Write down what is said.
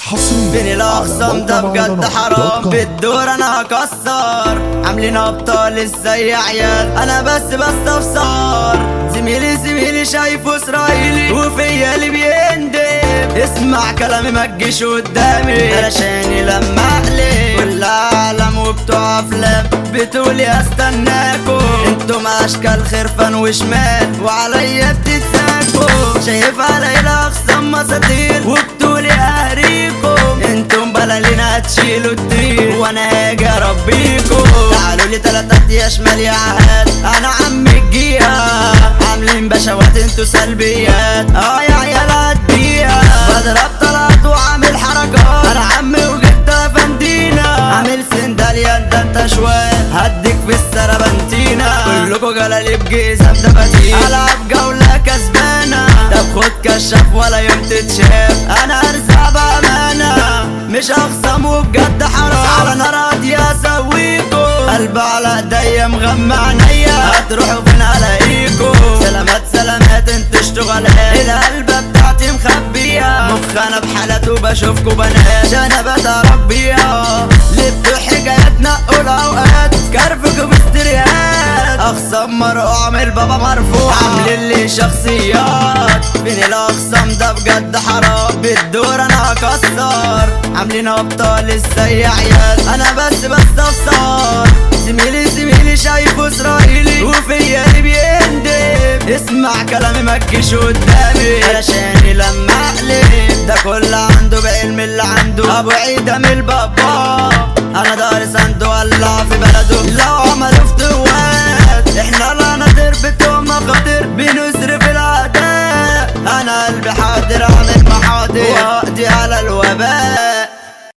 حصريا بين الاقسام ده بجد حرام بالدور انا هكسر عاملين ابطال ازاي يا عيال انا بس بستفسر زميلي زميلي شايفه اسرائيلي وفيا اللي بيندب اسمع كلامي ما تجيش قدامي علشاني لما اقلب كل عالم وبتوع افلام بتقولي استناكم انتم اشكال خرفان وشمال وعليا بتتساكوا شايف علي الاقسام مساطيل وبتقولي اهريكم انتم بلالين هتشيلوا الدين وانا هاجي اربيكم تعالوا لي تلاتة يا شمال يا عهد انا عم الجيهة عاملين بشوات انتوا سلبيات اه يا عيال هديها بضرب طلعت وعامل حركات انا عمي وجدت فندينا عامل سنداليا ده انت شوال هديك في السربنتينا كلكوا جلالي بجيزة دباتين العب جولة كسبانة طب خد كشاف ولا يوم تتشاف انا ارزع بامانة مش اخصم وبجد حرام على نار راضية اسويكوا قلب على ايديا مغمى عينيا هتروحوا فين الاقيكوا سلامات سلامات انت اشتغلات القلبة بتاعتي مخبيها مخ انا بحالات وبشوفكوا بنات انا بتربيها لبتوا حكايات نقول اوقات كرفكوا بستريات اخصام مرقوع من البابا مرفوع عاملين لي شخصيات بين الاخصام ده بجد حرام بالدور انا هكسر عاملين ابطال ازاي يا عيال انا بس بستفسر زميلي زميلي شايفه اسرائيلي وفيا اللي بيندب اسمع كلامي ما تجيش قدامي علشاني لما اقلب ده كل عنده بعلم اللي عنده ابو عيدة من البابا انا دارس عنده ولع في بلده لو عملوا فتوات احنا لا نادر بتوم خاطر بنصرف الاعداء انا قلبي حاضر اعمل محاضر واقضي على الوباء